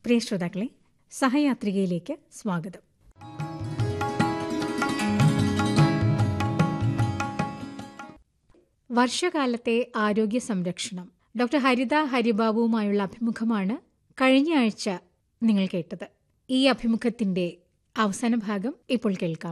പ്രിയ ശ്രോതാക്കളെ സഹയാത്രികയിലേക്ക് സ്വാഗതം വർഷകാലത്തെ ആരോഗ്യ സംരക്ഷണം ഡോക്ടർ ഹരിത ഹരിബാബുവുമായുള്ള അഭിമുഖമാണ് കഴിഞ്ഞ ആഴ്ച നിങ്ങൾ കേട്ടത് ഈ അഭിമുഖത്തിന്റെ അവസാന ഭാഗം ഇപ്പോൾ കേൾക്കാം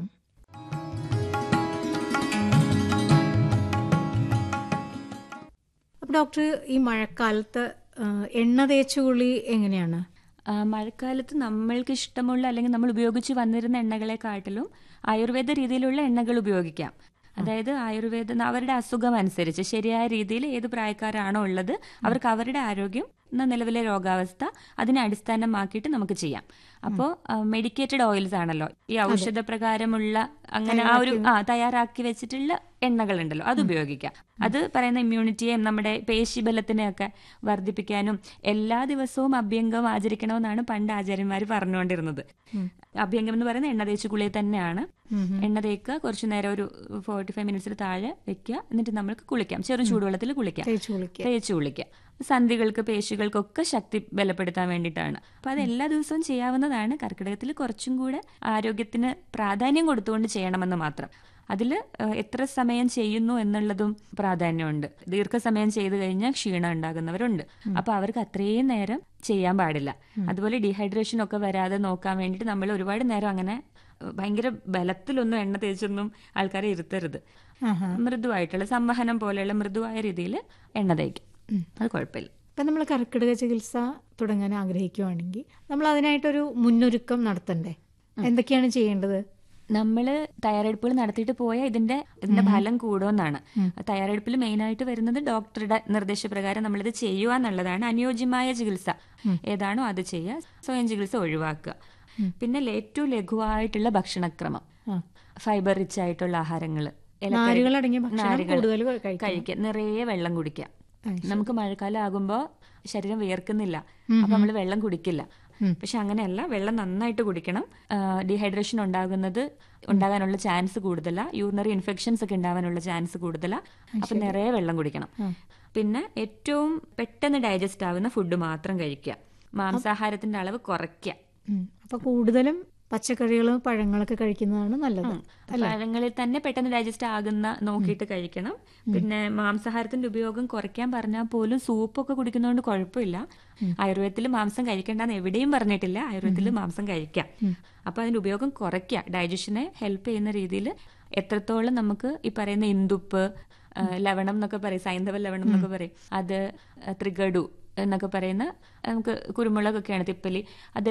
അപ്പോൾ ഡോക്ടർ ഈ മഴക്കാലത്ത് ആ, എണ്ണ തേച്ച് കുളി എങ്ങനെയാണ് ആ, മഴക്കാലത്ത് നമ്മൾക്ക് ഇഷ്ടമുള്ള അല്ലെങ്കിൽ നമ്മൾ ഉപയോഗിച്ച് വന്നിരുന്ന എണ്ണകളെക്കാട്ടിലും ആയുർവേദ രീതിയിലുള്ള എണ്ണകൾ ഉപയോഗിക്കാം അതായത് ആയുർവേദ അവരുടെ അസുഖം അനുസരിച്ച് ശരിയായ രീതിയിൽ ഏത് പ്രായക്കാരാണോ ഉള്ളത് അവർക്ക് അവരുടെ ആരോഗ്യം എന്ന നിലവിലെ രോഗാവസ്ഥ അതിനെ അടിസ്ഥാനമാക്കിയിട്ട് നമുക്ക് ചെയ്യാം അപ്പോൾ മെഡിക്കേറ്റഡ് ഓയിൽസ് ആണല്ലോ ഈ ഔഷധ പ്രകാരമുള്ള അങ്ങനെ ആ ഒരു ആ തയ്യാറാക്കി വെച്ചിട്ടുള്ള എണ്ണകളുണ്ടല്ലോ അത് ഉപയോഗിക്കാം അത് പറയുന്ന ഇമ്മ്യൂണിറ്റിയെയും നമ്മുടെ പേശിബലത്തിനെയൊക്കെ വർദ്ധിപ്പിക്കാനും എല്ലാ ദിവസവും അഭ്യംഗം ആചരിക്കണമെന്നാണ് പണ്ട് ആചാര്യന്മാർ പറഞ്ഞുകൊണ്ടിരുന്നത് അഭ്യംഗം എന്ന് പറയുന്നത് എണ്ണ തേച്ച് കുളി തന്നെയാണ് എണ്ണ തേക്കുക കുറച്ചു നേരം ഒരു ഫോർട്ടി ഫൈവ് മിനിറ്റ്സിൽ താഴെ വെക്കുക എന്നിട്ട് നമ്മൾക്ക് കുളിക്കാം ചെറു ചൂടുവെള്ളത്തിൽ കുളിക്കാം തേച്ച് കുളിക്കുക തേച്ച് കുളിക്കുക സന്ധികൾക്ക് പേശികൾക്കൊക്കെ ശക്തി ബലപ്പെടുത്താൻ വേണ്ടിയിട്ടാണ് അപ്പൊ അത് എല്ലാ ദിവസവും ചെയ്യാവുന്നതാണ് കർക്കിടകത്തിൽ കുറച്ചും കൂടെ ആരോഗ്യത്തിന് പ്രാധാന്യം കൊടുത്തുകൊണ്ട് ചെയ്യണമെന്ന് മാത്രം അതിൽ എത്ര സമയം ചെയ്യുന്നു എന്നുള്ളതും പ്രാധാന്യമുണ്ട് ദീർഘസമയം ചെയ്തു കഴിഞ്ഞാൽ ക്ഷീണം ഉണ്ടാകുന്നവരുണ്ട് അപ്പൊ അവർക്ക് അത്രയും നേരം ചെയ്യാൻ പാടില്ല അതുപോലെ ഡീഹൈഡ്രേഷൻ ഒക്കെ വരാതെ നോക്കാൻ വേണ്ടിയിട്ട് നമ്മൾ ഒരുപാട് നേരം അങ്ങനെ ഏഹ്, ഭയങ്കര ബലത്തിലൊന്നും എണ്ണ തേച്ചൊന്നും ആൾക്കാരെ ഇരുത്തരുത് ആഹാ. മൃദുവായിട്ടുള്ള സംവഹനം പോലെയുള്ള മൃദുവായ രീതിയിൽ എണ്ണ തേക്കും അത് കുഴപ്പമില്ല ഇപ്പം നമ്മൾ കർക്കിടക ചികിത്സ തുടങ്ങാൻ ആഗ്രഹിക്കുവാണെങ്കിൽ നമ്മൾ അതിനായിട്ടൊരു മുന്നൊരുക്കം നടത്തണ്ടേ എന്തൊക്കെയാണ് ചെയ്യേണ്ടത് നമ്മൾ തയ്യാറെടുപ്പുകൾ നടത്തിയിട്ട് പോയാൽ ഇതിന്റെ ഇതിന്റെ ഫലം കൂടുമെന്നാണ് തയ്യാറെടുപ്പിൽ മെയിൻ ആയിട്ട് വരുന്നത് ഡോക്ടറുടെ നിർദ്ദേശപ്രകാരം നമ്മളിത് ചെയ്യുക എന്നുള്ളതാണ് അനുയോജ്യമായ ചികിത്സ ഏതാണോ അത് ചെയ്യുക സ്വയം ചികിത്സ ഒഴിവാക്കുക പിന്നെ ഏറ്റവും ലഘുവായിട്ടുള്ള ഭക്ഷണക്രമം ആ. ഫൈബർ റിച്ച് ആയിട്ടുള്ള ആഹാരങ്ങൾ നാരുകളടങ്ങിയ ഭക്ഷണം കൂടുതൽ കഴിക്കണം. കഴിക്കുക നിറയെ വെള്ളം കുടിക്കുക നമുക്ക് മഴക്കാലം ആകുമ്പോൾ ശരീരം വിയർക്കുന്നില്ല അപ്പൊ നമ്മൾ വെള്ളം കുടിക്കില്ല പക്ഷെ അങ്ങനെയല്ല വെള്ളം നന്നായിട്ട് കുടിക്കണം ഡീഹൈഡ്രേഷൻ ഉണ്ടാകുന്നത് ഉണ്ടാകാനുള്ള ചാൻസ് കൂടുതലാ യൂറിനറി ഇൻഫെക്ഷൻസ് ഒക്കെ ഉണ്ടാവാനുള്ള ചാൻസ് കൂടുതലാ അപ്പൊ നിറയെ വെള്ളം കുടിക്കണം പിന്നെ ഏറ്റവും പെട്ടെന്ന് ഡൈജസ്റ്റ് ആവുന്ന ഫുഡ് മാത്രം കഴിക്കുക മാംസാഹാരത്തിന്റെ അളവ് കുറയ്ക്കുക ഉം. അപ്പൊ കൂടുതലും പച്ചക്കറികളും പഴങ്ങളൊക്കെ കഴിക്കുന്നതാണ് നല്ലത് പഴങ്ങളിൽ തന്നെ പെട്ടെന്ന് ഡൈജസ്റ്റ് ആകുന്ന നോക്കിയിട്ട് കഴിക്കണം പിന്നെ മാംസാഹാരത്തിന്റെ ഉപയോഗം കുറയ്ക്കാൻ പറഞ്ഞാൽ പോലും സൂപ്പൊക്കെ കുടിക്കുന്നതുകൊണ്ട് കുഴപ്പമില്ല ആയുർവേദത്തിൽ മാംസം കഴിക്കേണ്ടെന്ന് എവിടെയും പറഞ്ഞിട്ടില്ല ആയുർവേദത്തിൽ മാംസം കഴിക്കാം അപ്പൊ അതിന്റെ ഉപയോഗം കുറയ്ക്കുക ഡൈജഷനെ ഹെൽപ്പ് ചെയ്യുന്ന രീതിയിൽ എത്രത്തോളം നമുക്ക് ഈ പറയുന്ന ഇന്ദുപ്പ് ആ, ലവണം എന്നൊക്കെ പറയും സൈന്ധവ ലവണം എന്നൊക്കെ പറയും അത് ത്രിഗഡു എന്നൊക്കെ പറയുന്ന നമുക്ക് കുരുമുളകൊക്കെയാണ് തിപ്പലി അത്